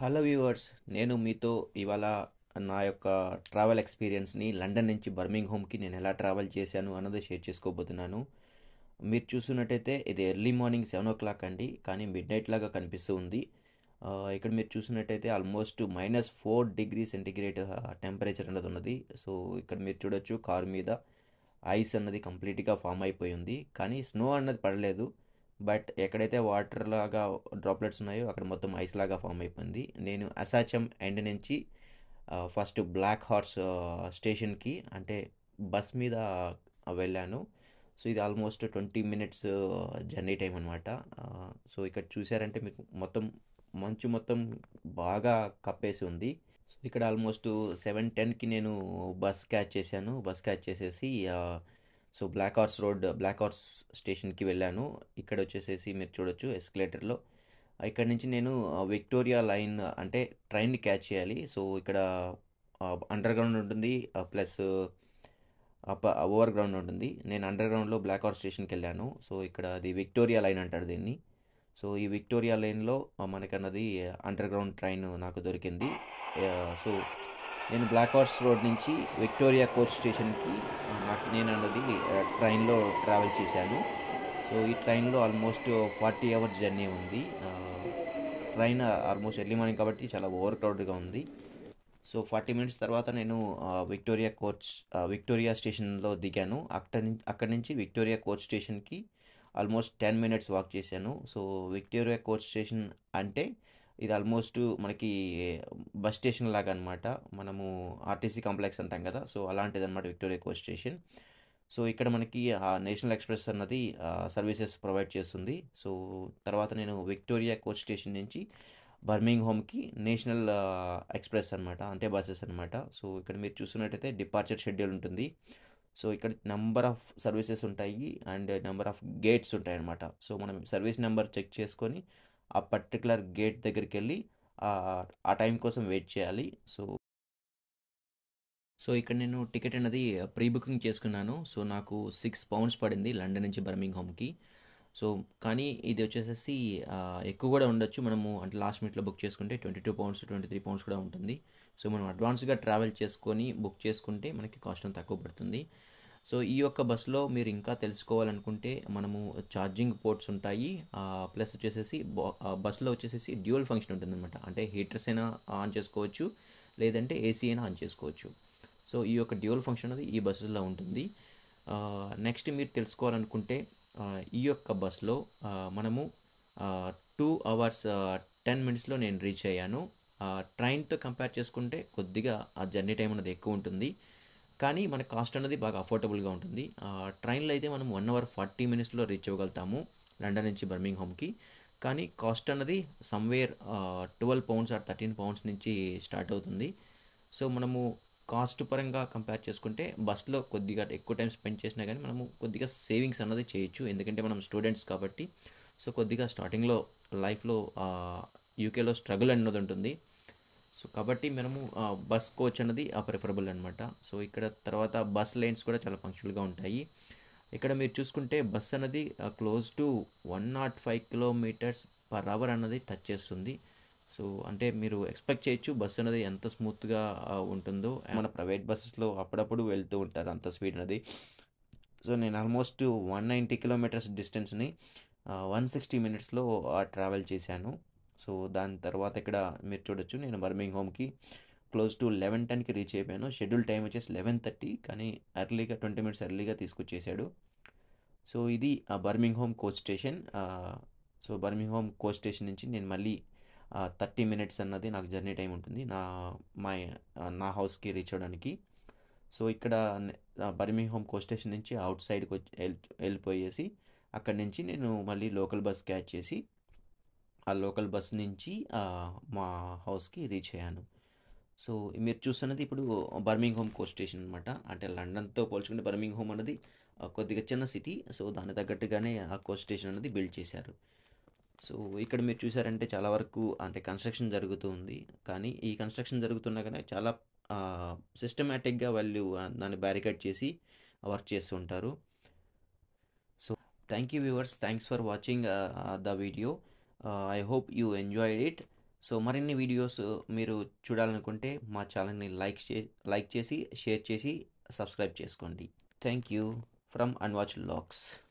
hello viewers నేను మీతో ఇవాళ నా యొక్క ట్రావెల్ ఎక్స్పీరియన్స్ని లండన్ నుంచి బర్మింగ్ హోమ్కి నేను ఎలా ట్రావెల్ చేశాను అన్నది షేర్ చేసుకోబోతున్నాను మీరు చూస్తున్నట్టయితే ఇది early morning seven o'clock అండి కానీ మిడ్ నైట్ లాగా కనిపిస్తూ ఉంది ఆ, ఇక్కడ మీరు చూసినట్టయితే almost minus four degree centigrade temperature అన్నది ఉన్నది సో ఇక్కడ మీరు చూడొచ్చు కారు మీద ఐస్ అన్నది కంప్లీట్గా ఫామ్ అయిపోయి ఉంది కానీ స్నో అన్నది పడలేదు బట్ ఎక్కడైతే వాటర్ లాగా డ్రాప్లెట్స్ ఉన్నాయో అక్కడ మొత్తం ఐస్ లాగా ఫామ్ అయిపోయింది నేను అసాచం ఎండ్ నుంచి ఫస్ట్ బ్లాక్ హార్స్ స్టేషన్కి అంటే బస్ మీద వెళ్ళాను సో ఇది almost twenty minutes journey time అనమాట సో ఇక్కడ చూసారంటే మీకు మొత్తం మంచు మొత్తం బాగా కప్పేసి ఉంది సో ఇక్కడ ఆల్మోస్ట్ సెవెన్ టెన్కి నేను బస్ క్యాచ్ చేశాను బస్ క్యాచ్ చేసేసి ఆ, so black horse road black horse స్టేషన్కి వెళ్ళాను ఇక్కడ వచ్చేసేసి మీరు చూడొచ్చు ఎస్కలేటర్లో ఇక్కడ నుంచి నేను ఆ, విక్టోరియా లైన్ అంటే ట్రైన్ని క్యాచ్ చేయాలి సో ఇక్కడ అండర్ గ్రౌండ్ ఉంటుంది ప్లస్ అప్ ఓవర్ గ్రౌండ్ ఉంటుంది నేను అండర్ గ్రౌండ్లో బ్లాక్ హార్స్ స్టేషన్కి వెళ్ళాను సో ఇక్కడ అది విక్టోరియా లైన్ అంటారు దీన్ని సో ఈ విక్టోరియా లైన్లో మనకన్నది అండర్ గ్రౌండ్ ట్రైన్ నాకు దొరికింది ఆ, సో నేను బ్లాక్ హార్స్ రోడ్ నుంచి విక్టోరియా కోచ్ స్టేషన్కి నాకు నేను అన్నది ఆ, ట్రైన్లో ట్రావెల్ చేశాను సో ఈ ట్రైన్లో ఆల్మోస్ట్ ఫార్టీ అవర్స్ జర్నీ ఉంది ఆ, ట్రైన్ ఆల్మోస్ట్ ఎర్లీ మార్నింగ్ కాబట్టి చాలా ఓవర్ క్రౌడ్గా ఉంది సో ఫార్టీ మినిట్స్ తర్వాత నేను ఆ, విక్టోరియా కోచ్ ఆ, విక్టోరియా స్టేషన్లో దిగాను అక్కడ నుంచి అక్కడి నుంచి విక్టోరియా కోచ్ స్టేషన్కి ఆల్మోస్ట్ టెన్ మినిట్స్ వాక్ చేశాను సో విక్టోరియా కోచ్ స్టేషన్ అంటే ఇది ఆల్మోస్ట్ మనకి బస్ స్టేషన్ లాగా అనమాట మనము ఆర్టీసీ కాంప్లెక్స్ అంటాం కదా సో అలాంటిది అనమాట విక్టోరియా కోచ్ స్టేషన్ సో ఇక్కడ మనకి ఆ నేషనల్ ఎక్స్ప్రెస్ అన్నది సర్వీసెస్ ప్రొవైడ్ చేస్తుంది సో తర్వాత నేను విక్టోరియా కోచ్ స్టేషన్ నుంచి బర్మింగ్ హోమ్కి నేషనల్ ఆ, ఎక్స్ప్రెస్ అనమాట అంటే బస్సెస్ అనమాట సో ఇక్కడ మీరు చూస్తున్నట్టయితే డిపార్చర్ షెడ్యూల్ ఉంటుంది సో ఇక్కడ నెంబర్ ఆఫ్ సర్వీసెస్ ఉంటాయి అండ్ నెంబర్ ఆఫ్ గేట్స్ ఉంటాయి అనమాట సో మనం సర్వీస్ నెంబర్ చెక్ చేసుకొని ఆ పర్టికులర్ గేట్ దగ్గరికి వెళ్ళి ఆ ఆ టైం కోసం వెయిట్ చేయాలి సో సో ఇక్కడ నేను టికెట్ అనేది ప్రీ బుకింగ్ చేసుకున్నాను సో నాకు సిక్స్ పౌండ్స్ పడింది లండన్ నుంచి బర్మింగ్ హోమ్కి సో కానీ ఇది వచ్చేసేసి ఆ, ఎక్కువ కూడా ఉండొచ్చు మనము అంటే లాస్ట్ మినిట్లో బుక్ చేసుకుంటే twenty two pounds twenty three pounds కూడా ఉంటుంది సో మనం అడ్వాన్స్గా ట్రావెల్ చేసుకొని బుక్ చేసుకుంటే మనకి కాస్ట్ తక్కువ పడుతుంది సో ఈ యొక్క బస్సులో మీరు ఇంకా తెలుసుకోవాలనుకుంటే మనము ఛార్జింగ్ పోర్ట్స్ ఉంటాయి ప్లస్ వచ్చేసేసి బా- ఆ బస్సులో వచ్చేసేసి డ్యూయల్ ఫంక్షన్ ఉంటుందన్నమాట అంటే హీటర్స్ అయినా ఆన్ చేసుకోవచ్చు లేదంటే ఏసీ అయినా ఆన్ చేసుకోవచ్చు సో ఈ యొక్క డ్యూయల్ ఫంక్షన్ అనేది ఈ బస్సులో ఉంటుంది నెక్స్ట్ మీరు తెలుసుకోవాలనుకుంటే ఆ, ఈ యొక్క బస్లో ఆ, మనము టూ అవర్స్ టెన్ మినిట్స్లో నేను రీచ్ అయ్యాను ట్రైన్తో కంపేర్ చేసుకుంటే కొద్దిగా ఆ జర్నీ టైం అనేది ఎక్కువ ఉంటుంది కానీ మన కాస్ట్ అనేది బాగా అఫోర్డబుల్గా ఉంటుంది ఆ, ట్రైన్లో అయితే మనం వన్ అవర్ ఫార్టీ మినిట్స్లో రీచ్ అవ్వగలుగుతాము లండన్ నుంచి బర్మింగ్ హోమ్కి కానీ కాస్ట్ అన్నది somewhere twelve pounds or thirteen pounds నుంచి స్టార్ట్ అవుతుంది సో మనము కాస్ట్ పరంగా కంపేర్ చేసుకుంటే బస్లో కొద్దిగా ఎక్కువ టైం స్పెండ్ చేసినా కానీ మనము కొద్దిగా సేవింగ్స్ అన్నది చేయొచ్చు ఎందుకంటే మనం స్టూడెంట్స్ కాబట్టి సో కొద్దిగా స్టార్టింగ్లో లైఫ్లో యూకేలో స్ట్రగుల్ అన్నది ఉంటుంది సో కాబట్టి మనము ఆ, బస్ కోచ్ అన్నది ప్రిఫరబుల్ అనమాట సో ఇక్కడ తర్వాత బస్ లైన్స్ కూడా చాలా పంక్చువల్గా ఉంటాయి ఇక్కడ మీరు చూసుకుంటే బస్ అన్నది close to one not five kilometres per hour అన్నది టచ్ చేస్తుంది సో అంటే మీరు ఎక్స్పెక్ట్ చేయొచ్చు బస్సు అనేది ఎంత స్మూత్గా ఉంటుందో మన ప్రైవేట్ బస్సెస్లో అప్పుడప్పుడు వెళ్తూ ఉంటారు అంత స్పీడ్ అనేది సో నేను ఆల్మోస్ట్ వన్ నైంటీ కిలోమీటర్స్ డిస్టెన్స్ని వన్ సిక్స్టీ మినిట్స్లో ట్రావెల్ చేశాను సో దాని తర్వాత ఇక్కడ మీరు చూడొచ్చు నేను బర్మింగ్ హోమ్కి క్లోజ్ టు లెవెన్ టెన్కి రీచ్ అయిపోయాను షెడ్యూల్ టైం వచ్చేసి లెవెన్ థర్టీ కానీ ఎర్లీగా ట్వంటీ మినిట్స్ ఎర్లీగా తీసుకొచ్చేసాడు సో ఇది ఆ Birmingham coach station so Birmingham coach station నుంచి నేను మళ్ళీ థర్టీ మినిట్స్ అన్నది నాకు జర్నీ టైం ఉంటుంది నా మా నా హౌస్కి రీచ్ అవ్వడానికి సో ఇక్కడ నే- ఆ బర్మింగ్ హోమ్ కోచ్ స్టేషన్ నుంచి అవుట్ సైడ్కి వచ్చి వెళ్- వెళ్ళిపోయేసి అక్కడి నుంచి నేను మళ్ళీ లోకల్ బస్ క్యాచ్ చేసి ఆ లోకల్ బస్ నుంచి ఆ, మా హౌస్కి రీచ్ అయ్యాను సో మీరు చూస్తున్నది ఇప్పుడు బర్మింగ్ హోమ్ కోచ్ స్టేషన్ అనమాట అంటే లండన్తో పోల్చుకుంటే బర్మింగ్ హోమ్ అనేది ఆ, కొద్దిగా చిన్న సిటీ సో దాని తగ్గట్టుగానే ఆ కోచ్ స్టేషన్ అనేది బిల్డ్ చేశారు సో ఇక్కడ మీరు చూసారంటే చాలా వరకు అంటే కన్స్ట్రక్షన్ జరుగుతూ ఉంది కానీ ఈ కన్స్ట్రక్షన్ జరుగుతున్నా కానీ చాలా సిస్టమేటిక్గా వాళ్ళు ఆ, దాన్ని బ్యారికేడ్ చేసి వర్క్ చేస్తూ ఉంటారు so thank you viewers thanks for watching the video I hope you enjoyed it so మరిన్ని వీడియోస్ మీరు చూడాలనుకుంటే మా ఛానల్ని లైక్ చే లైక్ చేసి షేర్ చేసి సబ్స్క్రైబ్ చేసుకోండి థ్యాంక్ యూ ఫ్రమ్ అన్వాచ్ లాక్స్